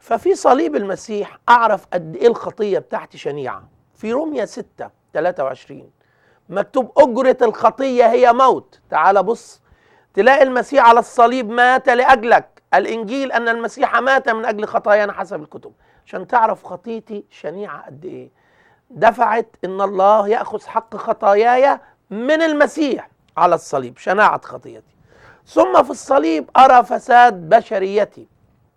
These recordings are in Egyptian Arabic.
ففي صليب المسيح اعرف قد ايه الخطيه بتاعتي شنيعه في روميا 6 23 مكتوب اجره الخطيه هي موت تعال بص تلاقي المسيح على الصليب مات لاجلك الانجيل ان المسيح مات من اجل خطايانا حسب الكتب عشان تعرف خطيتي شنيعه قد ايه دفعت ان الله ياخذ حق خطاياي من المسيح على الصليب شناعه خطيتي ثم في الصليب ارى فساد بشريتي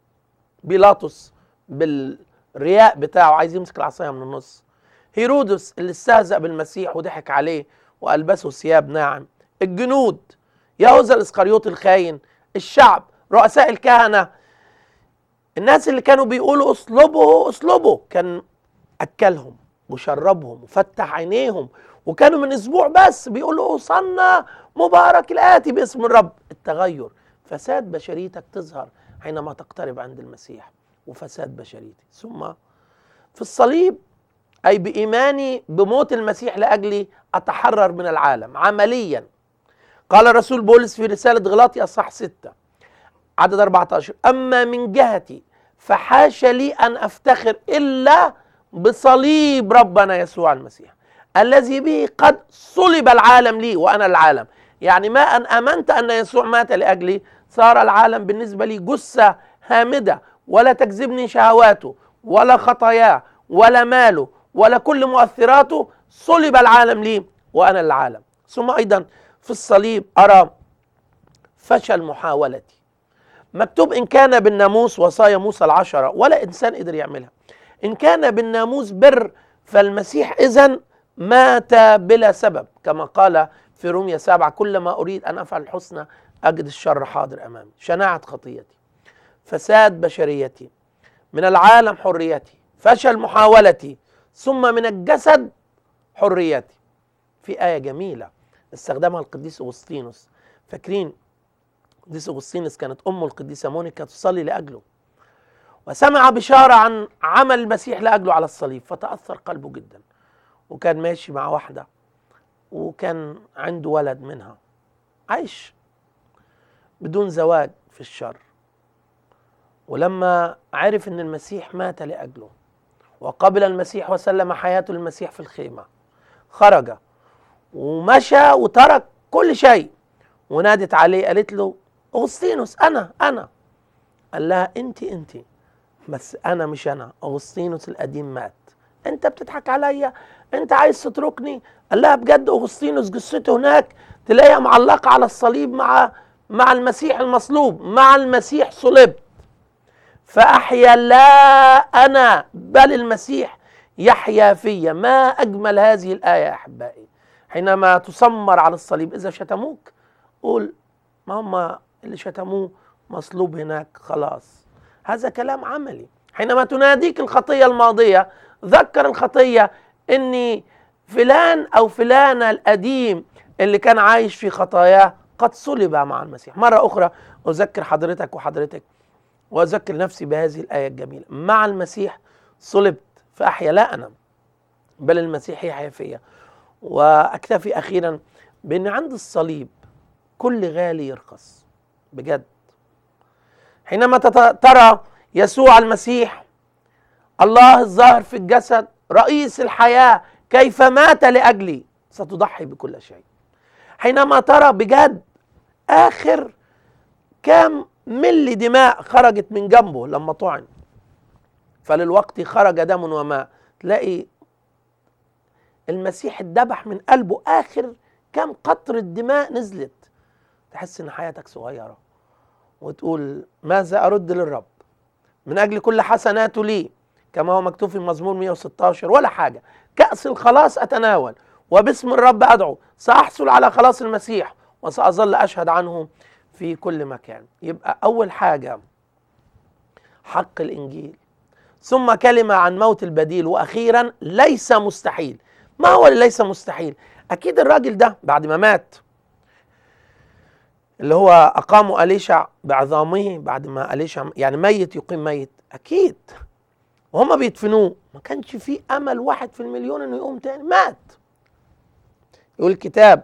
بيلاطس بالرياء بتاعه عايز يمسك العصايه من النص هيرودس اللي استهزأ بالمسيح وضحك عليه والبسه ثياب ناعم الجنود يهوذا الاسخريوط الخاين الشعب رؤساء الكهنه الناس اللي كانوا بيقولوا اصلبه اصلبه كان اكلهم وشربهم وفتح عينيهم وكانوا من اسبوع بس بيقولوا صلنا مبارك الاتي باسم الرب التغير فساد بشريتك تظهر حينما تقترب عند المسيح وفساد بشريتي ثم في الصليب اي بايماني بموت المسيح لاجلي اتحرر من العالم عمليا قال الرسول بولس في رساله غلاطي اصح 6 عدد 14 اما من جهتي فحاش لي ان افتخر الا بصليب ربنا يسوع المسيح الذي به قد صلب العالم لي وانا العالم يعني ما ان امنت ان يسوع مات لاجلي صار العالم بالنسبه لي جثه هامده ولا تجذبني شهواته ولا خطاياه ولا ماله ولا كل مؤثراته صلب العالم لي وانا العالم ثم ايضا في الصليب ارى فشل محاولتي مكتوب ان كان بالناموس وصايا موسى العشره ولا انسان قدر يعملها ان كان بالناموس بر فالمسيح اذا مات بلا سبب كما قال في روميا سبعة كلما أريد أن أفعل الحسنى أجد الشر حاضر أمامي شناعة خطيتي فساد بشريتي من العالم حريتي فشل محاولتي ثم من الجسد حريتي في آية جميلة استخدمها القديس أغسطينوس فاكرين القديس أغسطينوس كانت أمه القديسة مونيكا تصلي لأجله وسمع بشارة عن عمل المسيح لأجله على الصليب فتأثر قلبه جدا وكان ماشي مع واحدة وكان عنده ولد منها عايش بدون زواج في الشر ولما عرف ان المسيح مات لاجله وقبل المسيح وسلم حياته للمسيح في الخيمه خرج ومشى وترك كل شيء ونادت عليه قالت له اغسطينوس انا انا قال لها انت انت بس انا مش انا اغسطينوس القديم مات انت بتضحك عليا انت عايز تتركني قال لها بجد اغسطينوس جثته هناك تلاقيها معلقه على الصليب مع مع المسيح المصلوب مع المسيح صلبت فاحيا لا انا بل المسيح يحيا في ما اجمل هذه الايه يا احبائي حينما تسمر على الصليب اذا شتموك قول ما هم اللي شتموه مصلوب هناك خلاص هذا كلام عملي حينما تناديك الخطيه الماضيه ذكر الخطيه اني فلان او فلانه القديم اللي كان عايش في خطاياه قد صلب مع المسيح مرة أخرى أذكر حضرتك وحضرتك وأذكر نفسي بهذه الآية الجميلة مع المسيح صلبت فأحيا لا أنا بل المسيح يحيا فيا وأكتفي أخيرا بأن عند الصليب كل غالي يرخص بجد حينما ترى يسوع المسيح الله الظاهر في الجسد رئيس الحياة كيف مات لأجلي ستضحي بكل شيء حينما ترى بجد اخر كام ملي دماء خرجت من جنبه لما طعن فللوقت خرج دم وماء تلاقي المسيح اتذبح من قلبه اخر كام قطرة دماء نزلت تحس ان حياتك صغيرة وتقول ماذا ارد للرب من اجل كل حسناته لي كما هو مكتوب في مزمور 116 ولا حاجة كأس الخلاص اتناول وباسم الرب ادعو ساحصل على خلاص المسيح وساظل اشهد عنه في كل مكان يبقى اول حاجه حق الانجيل ثم كلمه عن موت البديل واخيرا ليس مستحيل ما هو اللي ليس مستحيل اكيد الراجل ده بعد ما مات اللي هو اقاموا اليشع بعظامه بعد ما اليشع يعني ميت يقيم ميت اكيد وهم بيدفنوه ما كانش في امل واحد في المليون انه يقوم تاني مات يقول الكتاب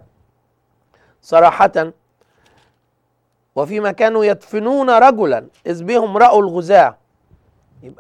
صراحة وفيما كانوا يدفنون رجلا إذ بهم رأوا الغزاة